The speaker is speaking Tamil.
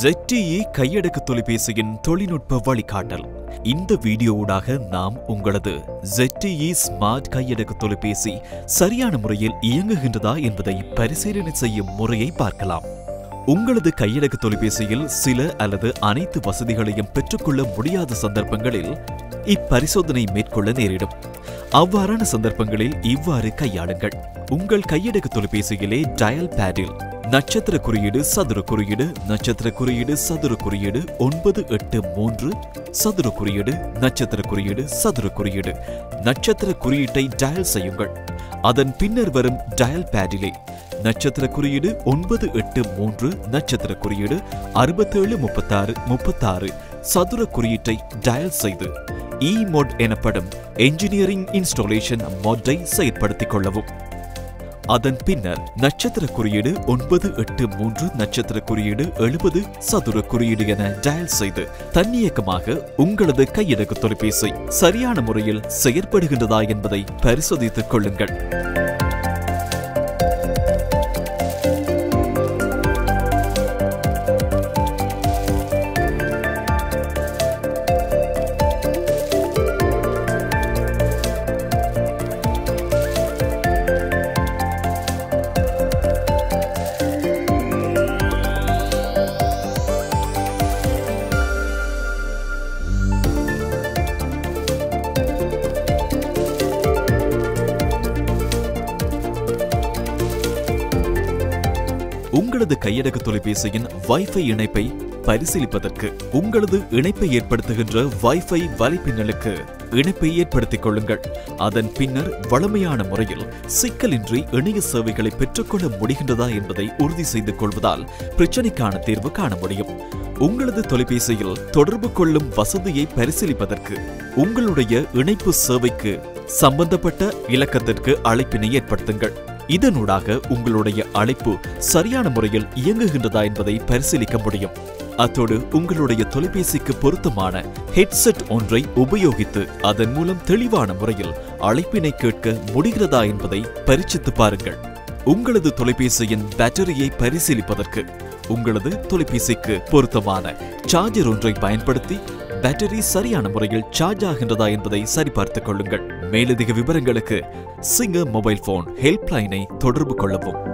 ZTE கையடக்க தொலைபேசியின் தொழில்நுட்ப வழிகாட்டல் இந்த வீடியோவுடாக நாம் உங்களது ZTE ஸ்மார்ட் கையடக்க தொலைபேசி சரியான முறையில் இயங்குகின்றதா என்பதை பரிசீலனை செய்யும் முறையை பார்க்கலாம் உங்களது கையடக்க தொலைபேசியில் சில அல்லது அனைத்து வசதிகளையும் பெற்றுக்கொள்ள முடியாத சந்தர்ப்பங்களில் இப்பரிசோதனை மேற்கொள்ள நேரிடும் அவ்வாறான சந்தர்ப்பங்களில் இவ்வாறு கையாளுங்கள் உங்கள் கையடக்க தொலைபேசியிலே டயல் பேடில் நட்சத்திர குறியீடு சதுர குறியீடு நட்சத்திர குறியீடு சதுர குறியீடு ஒன்பது எட்டு மூன்று சதுர குறியீடு நட்சத்திர குறியீடு சதுர குறியீடு நட்சத்திர குறியீட்டை டயல் செய்யுங்கள் அதன் பின்னர் வரும் டயல் பேடிலே நட்சத்திர குறியீடு ஒன்பது எட்டு மூன்று நட்சத்திர குறியீடு அறுபத்தேழு முப்பத்தாறு முப்பத்தாறு சதுர குறியீட்டை டயல் செய்து இ மோட் எனப்படும் என்ஜினியரிங் இன்ஸ்டாலேஷன் மோட்டை செயற்படுத்திக் கொள்ளவும் அதன் பின்னர் நட்சத்திர குறியீடு ஒன்பது எட்டு மூன்று நட்சத்திர குறியீடு எழுபது சதுர குறியீடு என டயல் செய்து தன்னியக்கமாக உங்களது கையடக்க தொலைபேசி சரியான முறையில் செயற்படுகின்றதா என்பதை பரிசோதித்துக் கொள்ளுங்கள் உங்களது கையடக்க தொலைபேசியின் வைஃபை இணைப்பை பரிசீலிப்பதற்கு உங்களது இணைப்பை ஏற்படுத்துகின்ற வைஃபை வலைப்பின்னலுக்கு இணைப்பை ஏற்படுத்திக் கொள்ளுங்கள் அதன் பின்னர் வளமையான முறையில் சிக்கலின்றி இணைய சேவைகளை பெற்றுக்கொள்ள முடிகின்றதா என்பதை உறுதி செய்து கொள்வதால் பிரச்சனைக்கான தீர்வு காண முடியும் உங்களது தொலைபேசியில் தொடர்பு கொள்ளும் வசதியை பரிசீலிப்பதற்கு உங்களுடைய இணைப்பு சேவைக்கு சம்பந்தப்பட்ட இலக்கத்திற்கு அழைப்பினை ஏற்படுத்துங்கள் இதனூடாக உங்களுடைய அழைப்பு சரியான முறையில் இயங்குகின்றதா என்பதை பரிசீலிக்க முடியும் அத்தோடு உங்களுடைய தொலைபேசிக்கு பொருத்தமான ஹெட்செட் ஒன்றை உபயோகித்து அதன் மூலம் தெளிவான முறையில் அழைப்பினை கேட்க முடிகிறதா என்பதை பரீட்சித்து பாருங்கள் உங்களது தொலைபேசியின் பேட்டரியை பரிசீலிப்பதற்கு உங்களது தொலைபேசிக்கு பொருத்தமான சார்ஜர் ஒன்றை பயன்படுத்தி பேட்டரி சரியான முறையில் சார்ஜ் ஆகின்றதா என்பதை சரிபார்த்துக் கொள்ளுங்கள் மேலதிக விவரங்களுக்கு சிங்கர் மொபைல் போன் ஹெல்ப்லைனை தொடர்பு கொள்ளவும்